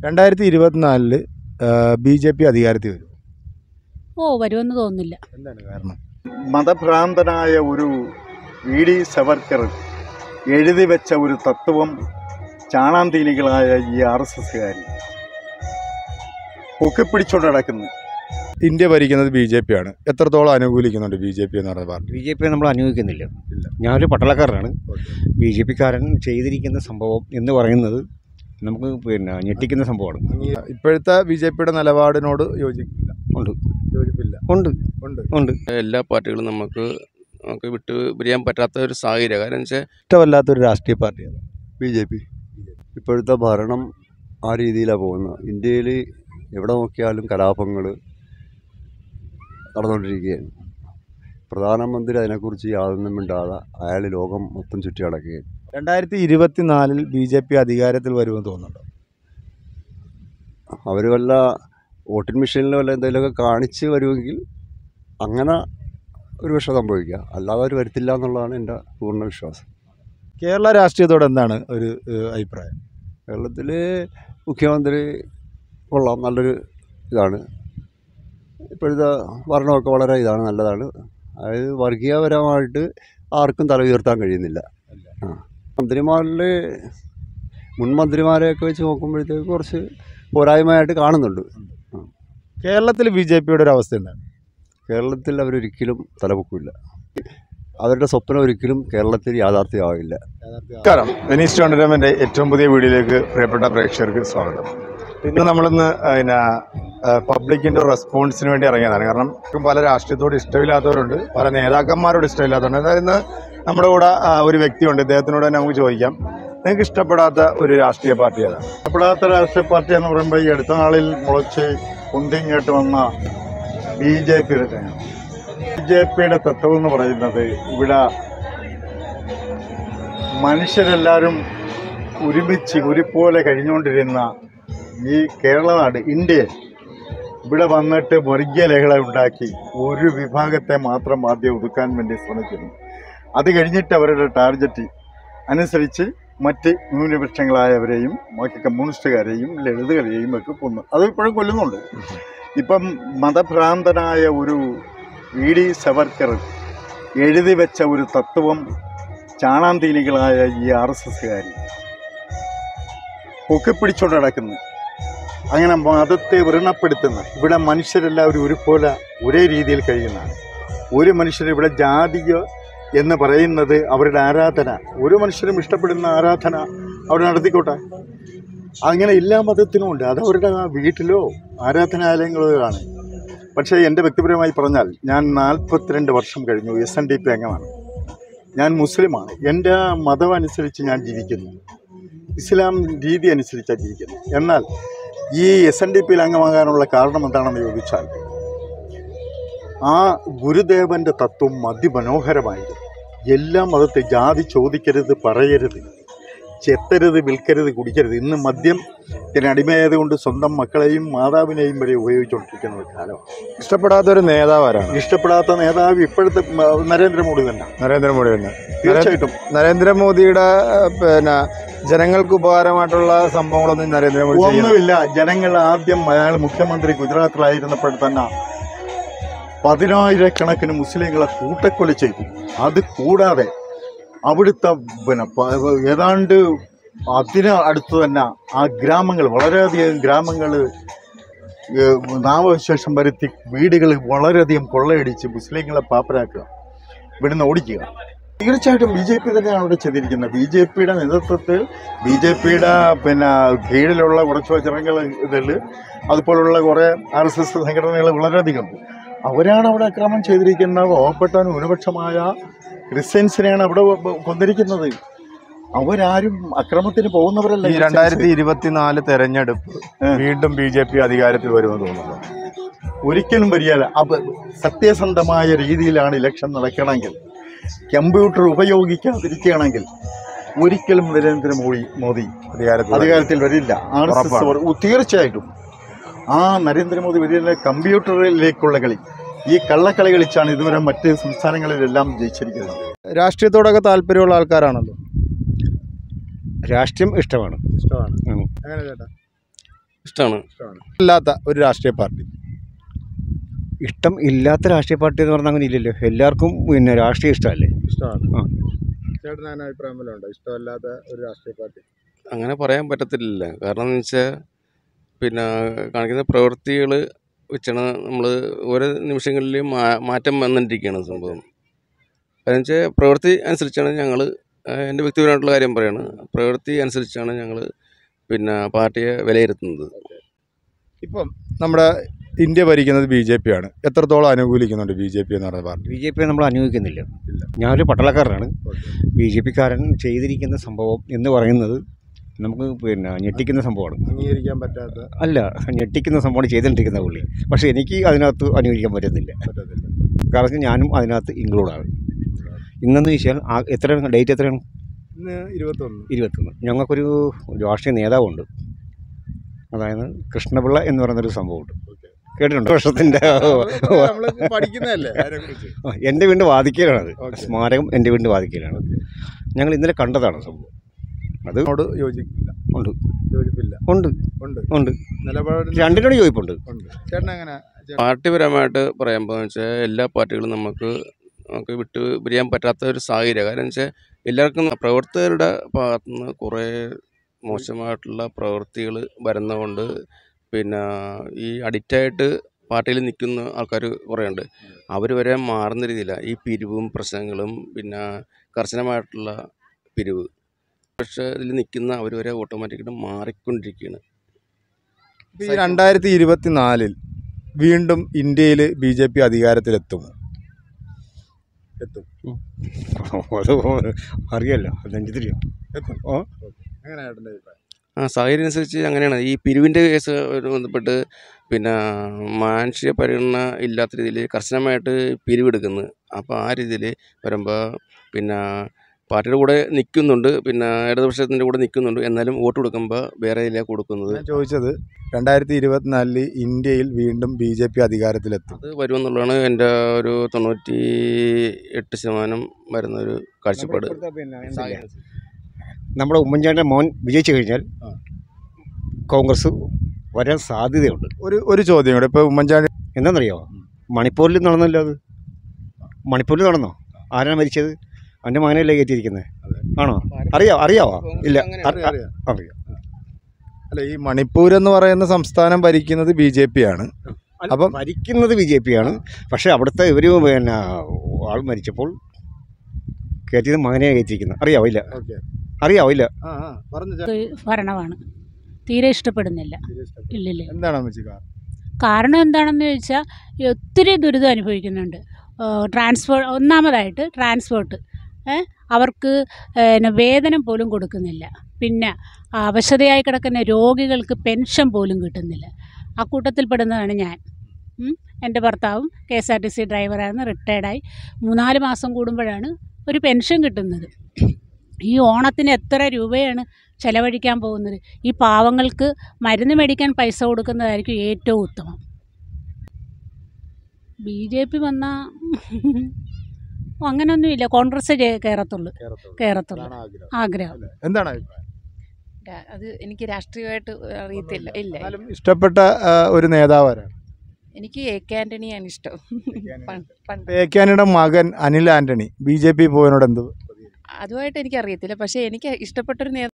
രണ്ടായിരത്തി ഇരുപത്തിനാലില് B J P അധികാരത്തിൽ വരും ഓ വരുമെന്ന് തോന്നുന്നില്ല എന്താണ് കാരണം മതഭ്രാന്തനായ ഒരു ഇ ഡി സവർക്കർ എഴുതി വെച്ച ഒരു തത്വം ചാണാന്തീനികളായ ഈ ആർ എസ് എസ്സുകാർ പൊക്കിപ്പിടിച്ചുകൊണ്ട് നടക്കുന്നു ഇന്ത്യ ഭരിക്കുന്നത് ബി ജെ പി ആണ് എത്രത്തോളം അനുകൂലിക്കുന്നുണ്ട് ബി ജെ പി എന്ന് പറയുന്ന പാർട്ടി ബി ജെ പി നമ്മൾ അനുഭവിക്കുന്നില്ല ഇല്ല. ഞാനൊരു പട്ടാളക്കാരനാണ് ബി ജെ പിക്കാരൻ ചെയ്തിരിക്കുന്ന സംഭവം എന്ന് പറയുന്നത് നമുക്ക് പിന്നെ ഞെട്ടിക്കുന്ന സംഭവമാണ് ഇപ്പോഴത്തെ ബി ജെ പിയുടെ നിലപാടിനോട് യോജിക്കില്ല ഉണ്ട് യോജിപ്പില്ല ഉണ്ട് ഉണ്ട് ഉണ്ട് എല്ലാ പാർട്ടികളും നമുക്ക് നമുക്ക് വിട്ട് പിരിയാൻ പറ്റാത്ത ഒരു സാഹചര്യം കാരണം വെച്ചാൽ ഇഷ്ടമല്ലാത്തൊരു രാഷ്ട്രീയ പാർട്ടിയാണ് ബി ജെ പി ഇപ്പോഴത്തെ ഭരണം ആ രീതിയിലാണ് പോകുന്നത് ഇന്ത്യയിൽ എവിടെ നോക്കിയാലും കലാപങ്ങൾ നടന്നുകൊണ്ടിരിക്കുകയാണ് പ്രധാനമന്ത്രി അതിനെക്കുറിച്ച് യാതൊന്നും മിണ്ടാതെ അയാൾ ലോകം മൊത്തം ചുറ്റി നടക്കുകയാണ് രണ്ടായിരത്തി ഇരുപത്തിനാലിൽ ബി ജെ പി അധികാരത്തിൽ വരുമെന്ന് തോന്നുന്നുണ്ടോ അവർ വല്ല വോട്ടിംഗ് മെഷീനിലോ വല്ല എന്തെങ്കിലുമൊക്കെ കാണിച്ച് വരുമെങ്കിൽ അങ്ങനെ ഒരു പക്ഷേ സംഭവിക്കുക അല്ലാതെ അവർ വരുത്തില്ല എന്നുള്ളതാണ് എൻ്റെ പൂർണ്ണ വിശ്വാസം കേരള രാഷ്ട്രീയത്തോട് എന്താണ് ഒരു ഏഹ്, അഭിപ്രായം കേരളത്തിൽ മുഖ്യമന്ത്രി കൊള്ളാം നല്ലൊരു ഇതാണ് ഇപ്പോഴത്തെ ഭരണമൊക്കെ വളരെ ഇതാണ് നല്ലതാണ് അതായത് വർഗീയപരമായിട്ട് ആർക്കും തല ഉയർത്താൻ കഴിയുന്നില്ല ആ മന്ത്രിമാരിൽ മുൻ മന്ത്രിമാരെയൊക്കെ വെച്ച് നോക്കുമ്പോഴത്തേക്ക് കുറച്ച് പോരായ്മയായിട്ട് കാണുന്നുണ്ട് കേരളത്തിൽ ബി ജെ പിയുടെ ഒരു അവസ്ഥ എന്താണ് കേരളത്തിൽ അവരൊരിക്കലും തലപൊക്കില്ല അവരുടെ സ്വപ്നം ഒരിക്കലും കേരളത്തിൽ യാഥാർത്ഥ്യമാവില്ല നമസ്കാരം വെനീസ് ടോണ്ടർമെൻ്റെ ഏറ്റവും പുതിയ വീഡിയോയിലേക്ക് പ്രിയപ്പെട്ട പ്രേക്ഷകർക്ക് സ്വാഗതം ഇന്ന് നമ്മളിന്ന് പിന്നെ പബ്ലിക്കിൻ്റെ റെസ്പോൺസിന് വേണ്ടി ഇറങ്ങിയതാണ് കാരണം ഇപ്പം പല രാഷ്ട്രീയത്തോട് ഇഷ്ടമില്ലാത്തവരുണ്ട് പല നേതാക്കന്മാരോട് ഇഷ്ടമില്ലാത്തവരുണ്ട് അതായത് ഇന്ന് നമ്മുടെ കൂടെ ആ, ഒരു വ്യക്തിയുണ്ട് ഇദ്ദേഹത്തിനോട് തന്നെ നമുക്ക് ചോദിക്കാം നിങ്ങൾക്ക് ഇഷ്ടപ്പെടാത്ത ഒരു രാഷ്ട്രീയ പാർട്ടി ഏതാണ് ഇഷ്ടപ്പെടാത്ത രാഷ്ട്രീയ പാർട്ടി എന്ന് പറയുമ്പോൾ ഈ അടുത്ത നാളിൽ മുളച്ച് കുന്തിങ്ങോട്ട് വന്ന ബി ജെ പി തന്നെയാണ് ബി ജെ പിയുടെ തത്വം എന്ന് പറയുന്നത് ഇവിടെ മനുഷ്യരെല്ലാവരും ഒരുമിച്ച് ഒരുപോലെ കഴിഞ്ഞുകൊണ്ടിരുന്ന ഈ കേരളനാട് ഇന്ത്യയിൽ ഇവിടെ വന്നിട്ട് വർഗീയ ലഹള ഉണ്ടാക്കി ഒരു വിഭാഗത്തെ മാത്രം ആദ്യം ഒതുക്കാൻ വേണ്ടി ശ്രമിക്കുന്നു അത് കഴിഞ്ഞിട്ട് അവരുടെ ടാർഗറ്റ് അനുസരിച്ച് മറ്റ് ന്യൂനപക്ഷങ്ങളായവരെയും ബാക്കി കമ്മ്യൂണിസ്റ്റുകാരെയും ലളിതകളെയും ഒക്കെ കൊന്നു അത് ഇപ്പോഴും കൊല്ലുന്നുണ്ട് ഇപ്പം മതഭ്രാന്തനായ ഒരു ഇ ഡി സവർക്കർ എഴുതി വെച്ച ഒരു തത്വം ചാണാന്തീനികളായ ഈ ആർ എസ് എസ്സുകാർ പൊക്കിപ്പിടിച്ചുകൊണ്ട് നടക്കുന്നു അങ്ങനെ മതത്തെ വ്രണപ്പെടുത്തുന്ന ഇവിടെ മനുഷ്യരെല്ലാവരും ഒരുപോലെ ഒരേ രീതിയിൽ കഴിയുന്നതാണ് ഒരു മനുഷ്യർ ഇവിടെ ജാതിയോ എന്ന് പറയുന്നത് അവരുടെ ആരാധന ഒരു മനുഷ്യരും ഇഷ്ടപ്പെടുന്ന ആരാധന അവർ നടത്തിക്കോട്ടെ അങ്ങനെ എല്ലാ മതത്തിനും ഉണ്ട് അത് അവരുടെ ആ വീട്ടിലോ ആരാധനാലയങ്ങളോ ആണ് പക്ഷേ എൻ്റെ വ്യക്തിപരമായി പറഞ്ഞാൽ ഞാൻ നാൽപ്പത്തിരണ്ട് വർഷം കഴിഞ്ഞു എസ് എൻ ഡി പി അംഗമാണ് ഞാൻ മുസ്ലിമാണ് എൻ്റെ മതം അനുസരിച്ച് ഞാൻ ജീവിക്കുന്നു ഇസ്ലാം രീതി അനുസരിച്ചാണ് ജീവിക്കുന്നത് എന്നാൽ ഈ എസ് എൻ ഡി പിയിൽ അംഗമാകാനുള്ള കാരണം എന്താണെന്ന് ചോദിച്ചാൽ ആ ഗുരുദേവൻ്റെ തത്വം അതിമനോഹരമായിരുന്നു എല്ലാ മതത്തെ ജാതി ചോദിക്കരുത് പറയരുത് ചെത്തരുത് വിൽക്കരുത് കുടിക്കരുത് ഇന്ന് മദ്യം അടിമയായതുകൊണ്ട് സ്വന്തം മക്കളെയും മാതാവിനെയും വരെ ഉപയോഗിച്ചുകൊണ്ടിരിക്കുന്ന ഒരു കാലമാണ് ഇഷ്ടപ്പെടാത്ത ഒരു നേതാവ് ആരാണ് ഇഷ്ടപ്പെടാത്ത നേതാവ് ഇപ്പോഴത്തെ മ- നരേന്ദ്രമോദി തന്നെ നരേന്ദ്രമോദി തന്നെ തീർച്ചയായിട്ടും നരേന്ദ്രമോദിയുടെ ഏഹ്, പിന്നെ ജനങ്ങൾക്ക് ഉപകാരമായിട്ടുള്ള സംഭവങ്ങളൊന്നും നരേന്ദ്രമോദി ചെയ്യുന്നില്ല ഒന്നുമില്ല ജനങ്ങൾ ആദ്യം അയാൾ മുഖ്യമന്ത്രി ഗുജറാത്തിലായിരുന്നപ്പോൾ തന്നെ പതിനായിരക്കണക്കിന് മുസ്ലിങ്ങളെ കൂട്ടക്കൊല ചെയ്തു അത് കൂടാതെ അവിടുത്തെ പിന്നെ പ- ഏതാണ്ട് അതിന് അടുത്ത് തന്നെ ആ ഗ്രാമങ്ങൾ വളരെയധികം ഗ്രാമങ്ങൾ നാമവിശേഷം വരുത്തി വീടുകൾ വളരെയധികം കൊള്ളയടിച്ച് മുസ്ലിങ്ങളെ പാപ്പരാക്കുക ഇവിടുന്ന് ഓടിക്കുക തീർച്ചയായിട്ടും ബി ജെ പി തന്നെയാണ് അവിടെ ചെയ്തിരിക്കുന്നത് ബി ജെ പിയുടെ നേതൃത്വത്തിൽ ബി ജെ പിയുടെ പിന്നെ കീഴിലുള്ള കുറച്ച് ജനങ്ങൾ ഇതിൽ അതുപോലുള്ള കുറേ ആർ എസ് എസ് സംഘടനകൾ വളരെയധികം ഉണ്ട് അവരാണ് അവിടെ അക്രമം ചെയ്തിരിക്കുന്ന പാവപ്പെട്ട ന്യൂനപക്ഷമായ ക്രിസ്ത്യൻസിനെയാണ് അവിടെ വ- കൊന്നിരിക്കുന്നത് അവരാരും അക്രമത്തിന് പോകുന്നവരല്ല ഈ രണ്ടായിരത്തി ഇരുപത്തിനാല് തെരഞ്ഞെടുപ്പ് ഏ. വീണ്ടും ബി ജെ പി അധികാരത്തിൽ വരുമെന്ന് തോന്നുന്നു ഒരിക്കലും വരികയില്ല അപ്പൊ സത്യസന്ധമായ രീതിയിലാണ് ഇലക്ഷൻ നടക്കണമെങ്കിൽ കമ്പ്യൂട്ടർ ഉപയോഗിക്കാതിരിക്കുകയാണെങ്കിൽ ഒരിക്കലും നരേന്ദ്രമോദി മോദി അധികാരത്തിൽ അധികാരത്തിൽ വരില്ല ആർ എസ് എസ് ഉറപ്പാണ്. തീർച്ചയായിട്ടും ആ നരേന്ദ്രമോദി വരില്ല കമ്പ്യൂട്ടറിലേക്കുള്ള കളി ഈ കള്ളക്കളി കളിച്ചാണ് ഇതുവരെ മറ്റ് സംസ്ഥാനങ്ങളിലെല്ലാം ജയിച്ചിരിക്കുന്നത് രാഷ്ട്രീയത്തോടൊക്കെ താല്പര്യമുള്ള ആൾക്കാരാണല്ലോ രാഷ്ട്രീയം ഇഷ്ടമാണ് ഇഷ്ടമാണ് ഉം. അങ്ങനെ ചേട്ടാ ഇഷ്ടമാണ് അല്ലാത്ത ഒരു രാഷ്ട്രീയ പാർട്ടി ഇഷ്ടം ഇല്ലാത്ത രാഷ്ട്രീയ പാർട്ടി എന്ന് പറഞ്ഞാൽ അങ്ങനെ ഇല്ലല്ലോ എല്ലാവർക്കും പിന്നെ രാഷ്ട്രീയം ഇഷ്ടമല്ലേ ഇഷ്ടമാണ് ആ. ചേട്ടന് അങ്ങനെ അഭിപ്രായം വല്ലതും ഉണ്ടോ ഇഷ്ടമല്ലാത്ത ഒരു രാഷ്ട്രീയ പാർട്ടി അങ്ങനെ പറയാൻ പറ്റത്തില്ല കാരണം എന്ന് വെച്ചാൽ പിന്നെ കാണിക്കുന്ന പ്രവൃത്തികൾ വെച്ചാണ് നമ്മൾ ഓരോ നിമിഷങ്ങളിലും മാ- മാറ്റം വന്നുകൊണ്ടിരിക്കുകയാണ് സംഭവം കാരണം വെച്ചാൽ പ്രവൃത്തി അനുസരിച്ചാണ് ഞങ്ങൾ എൻ്റെ വ്യക്തിപരമായിട്ടുള്ള കാര്യം പറയാണ് പ്രവൃത്തി അനുസരിച്ചാണ് ഞങ്ങൾ പിന്നെ പാർട്ടിയെ വിലയിരുത്തുന്നത് ഇപ്പം നമ്മുടെ ഇന്ത്യ ഭരിക്കുന്നത് ബി ജെ പി ആണ് എത്രത്തോളം അനുകൂലിക്കുന്നുണ്ട് ബി ജെ പി എന്ന് പറയുന്ന പാർട്ടി ബി ജെ പിയെ നമ്മൾ അനുഭവിക്കുന്നില്ല ഞാനൊരു പട്ടാളക്കാരനാണ് ബി ജെ പിക്കാരൻ ചെയ്തിരിക്കുന്ന സംഭവം എന്ന് പറയുന്നത് നമുക്ക് പിന്നെ ഞെട്ടിക്കുന്ന സംഭവമാണ് അംഗീകരിക്കാൻ പറ്റാത്ത അല്ല ഞെട്ടിക്കുന്ന സംഭവമാണ് ചെയ്തുകൊണ്ടിരിക്കുന്ന പുള്ളി പക്ഷേ എനിക്ക് അതിനകത്ത് അനുകരിക്കാൻ പറ്റുന്നില്ല പറ്റത്തില്ല കാരണം ഞാനും അതിനകത്ത് ഇൻക്ലൂഡാണ് ഇന്നെന്ന് വെച്ചാൽ ആ എത്രയാണ് ഡേറ്റ് എത്രയാണ് ഇന്ന് ഇരുപത്തൊന്ന് ഇരുപത്തൊന്ന് ഞങ്ങൾക്കൊരു രാഷ്ട്രീയ നേതാവുണ്ട് അതായത് കൃഷ്ണപിള്ള എന്ന് പറയുന്നൊരു സംഭവമുണ്ട് കേട്ടിട്ടുണ്ട് വർഷത്തിൻ്റെ നമ്മള് പഠിക്കുന്നതല്ലേ അതിനെക്കുറിച്ച് എൻ്റെ വീടിൻ്റെ വാതിക്കലാണത് ഓക്കേ. സ്മാരകം എൻ്റെ വീടിൻ്റെ വാതിക്കലാണ് ഞങ്ങൾ ഇന്നലെ കണ്ടതാണ് സംഭവം അത് അതിനോട് യോജിക്കില്ല ഉണ്ട് യോജിപ്പില്ല ഉണ്ട് ഉണ്ട് ഉണ്ട് നിലപാട് രണ്ടിനോട് യോജിപ്പുണ്ട് ഉണ്ട് ചേട്ടൻ എങ്ങനെ പാർട്ടിപരമായിട്ട് പറയുമ്പോൾ വെച്ചാൽ എല്ലാ പാർട്ടികളും നമുക്ക് നമുക്ക് വിട്ട് പിരിയാൻ പറ്റാത്ത ഒരു സാഹചര്യം കാരണം വെച്ചാൽ എല്ലാവർക്കും പ്രവർത്തകരുടെ ഭാഗത്തുനിന്ന് കുറേ മോശമായിട്ടുള്ള പ്രവൃത്തികൾ വരുന്നതുകൊണ്ട് പിന്നെ ഈ അഡിക്റ്റായിട്ട് പാർട്ടിയിൽ നിൽക്കുന്ന ആൾക്കാർ കുറേ ഉണ്ട് അവർ വരെ മാറുന്ന രീതിയിലാണ് ഈ പിരിവും പ്രശ്നങ്ങളും പിന്നെ കർശനമായിട്ടുള്ള പിരിവ് പക്ഷേ ഇതിൽ നിൽക്കുന്ന അവർ വരെ ഓട്ടോമാറ്റിക്കായിട്ട് മാറിക്കൊണ്ടിരിക്കുകയാണ് ഈ രണ്ടായിരത്തി ഇരുപത്തിനാലിൽ വീണ്ടും ഇന്ത്യയിൽ ബി ജെ പി അധികാരത്തിലെത്തും എത്തും അത് അറിയാലോ നെഞ്ചിത്തിരിയോ എത്തും ഓ. അങ്ങനെ ചേട്ടൻ്റെ അഭിപ്രായം ആ സാഹചര്യം അനുസരിച്ച് അങ്ങനെയാണ് ഈ പിരിവിൻ്റെ കേസ് ഒരു ബന്ധപ്പെട്ട് പിന്നെ മാനുഷിക പരിഗണന ഇല്ലാത്ത രീതിയിൽ കർശനമായിട്ട് പിരിവെടുക്കുന്നത് അപ്പോൾ ആ രീതിയിൽ വരുമ്പോൾ പിന്നെ പാർട്ടിയുടെ കൂടെ നിൽക്കുന്നുണ്ട് പിന്നെ ഇടതുപക്ഷത്തിൻ്റെ കൂടെ നിൽക്കുന്നുണ്ട് എന്നാലും വോട്ട് കൊടുക്കുമ്പോൾ വേറെ ഇതിലെ കൊടുക്കുന്നത് ഞാൻ ചോദിച്ചത് രണ്ടായിരത്തി ഇരുപത്തിനാലിൽ ഇന്ത്യയിൽ വീണ്ടും ബി ജെ പി അധികാരത്തിലെത്തും അത് വരുമെന്നുള്ളതാണ് എൻ്റെ ഒരു തൊണ്ണൂറ്റി എട്ട് ശതമാനം വരുന്ന ഒരു കാഴ്ചപ്പാട് നമ്മുടെ ഉമ്മൻചാണ്ടിയുടെ മോൻ വിജയിച്ചു കഴിഞ്ഞാൽ ആ. കോൺഗ്രസ് വരാൻ സാധ്യതയുണ്ട് ഒരു ഒരു ചോദ്യം കൂടെ ഇപ്പോൾ ഉമ്മൻചാണ്ടി എന്താണെന്നറിയാമോ മണിപ്പൂരിൽ നടന്നല്ലോ അത് മണിപ്പൂരിൽ നടന്നോ ആരാണ് മരിച്ചത് അവൻ്റെ മകനല്ലേ കയറ്റിയിരിക്കുന്നത് ആണോ അറിയാവോ അറിയാവോ ഇല്ല അ- അ- അറിയാം അല്ല ഈ മണിപ്പൂർ എന്ന് പറയുന്ന സംസ്ഥാനം ഭരിക്കുന്നത് ബി ജെ പി ആണ് അപ്പം അപ്പം- ഭരിക്കുന്നത് ബി ജെ പി ആണ് പക്ഷേ അവിടുത്തെ ഇവർ പിന്നെ ആൾ മരിച്ചപ്പോൾ കയറ്റിയത് മകനെ കയറ്റിയിരിക്കുന്നത് അറിയാവോ ഇല്ല ഓക്കെ അറിയാവോ ഇല്ല ആ ആ പറഞ്ഞു ഭരണമാണ് തീരെ ഇഷ്ടപ്പെടുന്നില്ല ഇല്ലില്ല എന്താണ് അമ്മച്ചി കാരണം കാരണം എന്താണെന്ന് ചോദിച്ചാൽ ഈ ഒത്തിരി ദുരിതം അനുഭവിക്കുന്നുണ്ട് ട്രാൻസ്പോർട്ട് ഒന്നാമതായിട്ട് ട്രാൻസ്പോർട്ട് ഏ? അവർക്ക് പിന്നെ വേതനം പോലും കൊടുക്കുന്നില്ല പിന്നെ അവശതയായി കിടക്കുന്ന രോഗികൾക്ക് പെൻഷൻ പോലും കിട്ടുന്നില്ല ആ കൂട്ടത്തിൽപ്പെടുന്നതാണ് ഞാൻ ഉം. എൻ്റെ ഭർത്താവും K S R T C ഡ്രൈവറായിരുന്നു റിട്ടയർഡായി മൂന്നാല് മാസം കൂടുമ്പോഴാണ് ഒരു പെൻഷൻ കിട്ടുന്നത് ഈ ഓണത്തിന് എത്ര രൂപയാണ് ചെലവഴിക്കാൻ പോകുന്നത് ഈ പാവങ്ങൾക്ക് മരുന്ന് മേടിക്കാൻ പൈസ കൊടുക്കുന്നതായിരിക്കും ഏറ്റവും ഉത്തമം ബി ജെ പി വന്നാൽ അങ്ങനെയൊന്നുമില്ല കോൺഗ്രസ് ജയ- കയറത്തുള്ളൂ കയറത്തുള്ളൂ അതാണ് ആഗ്രഹം ആഗ്രഹം എന്താണ് അഭിപ്രായം രാ- അത് എനിക്ക് രാഷ്ട്രീയമായിട്ട് അറിയത്തില്ല ഇല്ല എന്നാലും ഇഷ്ടപ്പെട്ട ആ, ഒരു നേതാവാരാണ് എനിക്ക് എ കെ ആന്റണിയാണ് ഇഷ്ടം പണ്ട് പണ്ട് എ കെ ആന്റണിയുടെ മകൻ Anil Antony B J P പോയതിനോട് എന്ത് അതുമായിട്ട് എനിക്ക് അറിയത്തില്ല പക്ഷേ എനിക്ക് ഇഷ്ടപ്പെട്ടൊരു നേതാവ്